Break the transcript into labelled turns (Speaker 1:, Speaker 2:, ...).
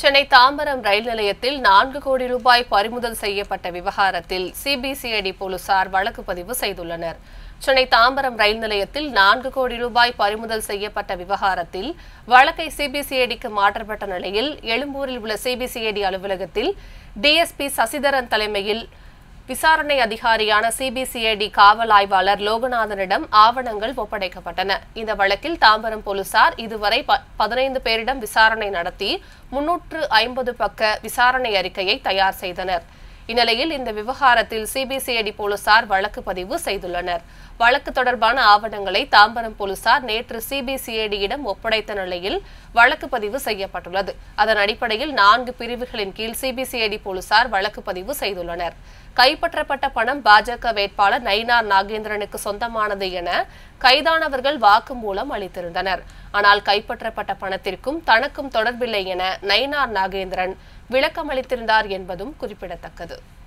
Speaker 1: சென்னை தாம்பரம் ரயில் நிலையத்தில் நான்கு கோடி ரூபாய் பறிமுதல் செய்யப்பட்ட விவகாரத்தில் சிபிசிஐடி போலீசார் வழக்கு பதிவு செய்துள்ளனர் சென்னை தாம்பரம் ரயில் நிலையத்தில் நான்கு கோடி ரூபாய் பறிமுதல் செய்யப்பட்ட விவகாரத்தில் வழக்கை சிபிசிஐடிக்கு மாற்றப்பட்ட நிலையில் எழும்பூரில் உள்ள சிபிசிஐடி அலுவலகத்தில் டிஎஸ்பி சசிதரன் தலைமையில் விசாரணை அதிகாரியான சிபிசிஐடி காவல் ஆய்வாளர் லோகநாதனிடம் ஆவணங்கள் ஒப்படைக்கப்பட்டன இந்த வழக்கில் தாம்பரம் போலீசார் இதுவரை ப- பதினைந்து பேரிடம் விசாரணை நடத்தி முன்னூற்று ஐம்பது பக்க விசாரணை அறிக்கையை தயார் செய்தனர் இந்நிலையில் இந்த விவகாரத்தில் சிபிசிஐடி போலீசார் வழக்கு பதிவு செய்துள்ளனர் வழக்கு தொடர்பான ஆவணங்களை தாம்பரம் போலீசார் நேற்று சிபிசிஐடியிடம் ஒப்படைத்த நிலையில் வழக்கு பதிவு செய்யப்பட்டுள்ளது அதன் அடிப்படையில் நான்கு பிரிவுகளின் கீழ் சிபிசிஐடி போலீசார் வழக்கு பதிவு செய்துள்ளனர் கைப்பற்றப்பட்ட பணம் பாஜக வேட்பாளர் நயினார் நாகேந்திரனுக்கு சொந்தமானது என கைதானவர்கள் வாக்குமூலம் அளித்திருந்தனர் ஆனால் கைப்பற்றப்பட்ட பணத்திற்கும் தனக்கும் தொடர்பில்லை என நயினார் நாகேந்திரன் விளக்கம் அளித்திருந்தார் என்பதும் குறிப்பிடத்தக்கது